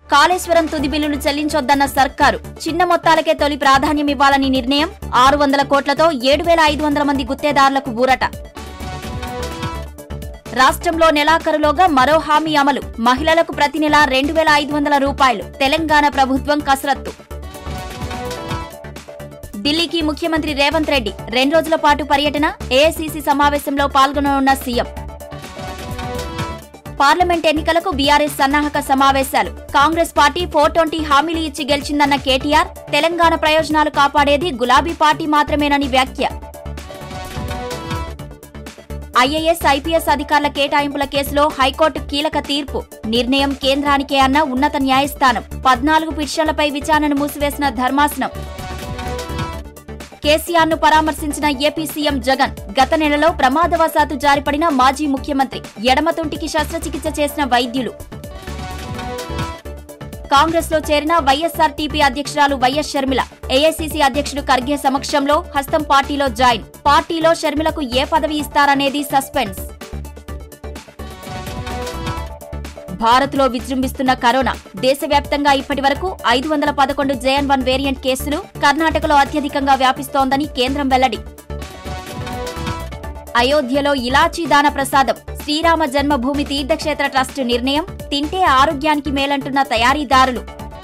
కాళేశ్వరం తుది బిల్లులు చెల్లించొద్దన్న సర్కారు చిన్న మొత్తాలకే తొలి ప్రాధాన్యం ఇవ్వాలని నిర్ణయం ఆరు వందల కోట్లతో ఏడు వేల ఐదు వందల మంది గుత్తేదారులకు ఊరట రాష్ట్రంలో నెలాఖరులోగా మరో హామీ అమలు మహిళలకు ప్రతి నెల రెండు వేల ఐదు వందల రూపాయలు తెలంగాణ ప్రభుత్వం కసరత్తు ఢిల్లీకి ముఖ్యమంత్రి రేవంత్ రెడ్డి రెండు రోజుల పాటు పర్యటన ఏఐసీసీ సమావేశంలో పాల్గొననున్న సీఎం పార్లమెంట్ ఎన్నికలకు బీఆర్ఎస్ సన్నాహక సమావేశాలు కాంగ్రెస్ పార్టీ ఫోర్ ట్వంటీ హామీలు ఇచ్చి గెలిచిందన్న కేటీఆర్ తెలంగాణ ప్రయోజనాలు కాపాడేది గులాబీ పార్టీ మాత్రమేనని వ్యాఖ్య ఐఏఎస్ ఐపీఎస్ అధికారుల కేటాయింపుల కేసులో హైకోర్టు కీలక తీర్పు నిర్ణయం కేంద్రానికే అన్న ఉన్నత న్యాయస్థానం పద్నాలుగు పిటిషన్లపై విచారణను మూసివేసిన ధర్మాసనం కేసీఆర్ ను పరామర్శించిన ఏపీ సీఎం జగన్ గత నెలలో ప్రమాదవశాత్తు జారిపడిన మాజీ ముఖ్యమంత్రి ఎడమతుంటికి శస్త్రచికిత్స చేసిన వైద్యులు కాంగ్రెస్ లో చేరిన వైఎస్ఆర్టీపీ అధ్యక్షురాలు వైఎస్ షర్మిల ఏఐసీసీ అధ్యక్షుడు ఖర్గే సమక్షంలో హస్తం పార్టీలో జాయిన్ పార్టీలో షర్మిలకు ఏ పదవి ఇస్తారనేది సస్పెన్స్ భారత్లో విజృంభిస్తున్న కరోనా దేశవ్యాప్తంగా ఇప్పటి వరకు ఐదు వందల పదకొండు జేఎన్ వన్ వేరియంట్ కేసులు కర్ణాటకలో అత్యధికంగా వ్యాపిస్తోందని కేంద్రం వెల్లడి అయోధ్యలో ఇలాచీ దాన ప్రసాదం శ్రీరామ జన్మభూమి తీర్థక్షేత్ర ట్రస్ట్ నిర్ణయం తింటే ఆరోగ్యానికి మేలంటున్న తయారీదారులు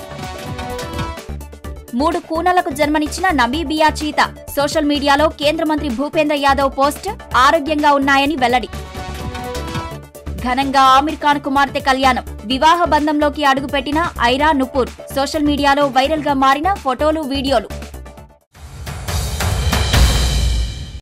మూడు కూనలకు జన్మనిచ్చిన నమీబియా చీత సోషల్ మీడియాలో కేంద్ర మంత్రి భూపేంద్ర యాదవ్ పోస్ట్ ఆరోగ్యంగా ఉన్నాయని వెల్లడి ఘనంగా ఆమిర్ ఖాన్ కుమార్తె కళ్యాణం వివాహ బంధంలోకి అడుగుపెట్టిన ఐరా నుపూర్ సోషల్ మీడియాలో వైరల్ గా మారిన ఫోటోలు వీడియోలు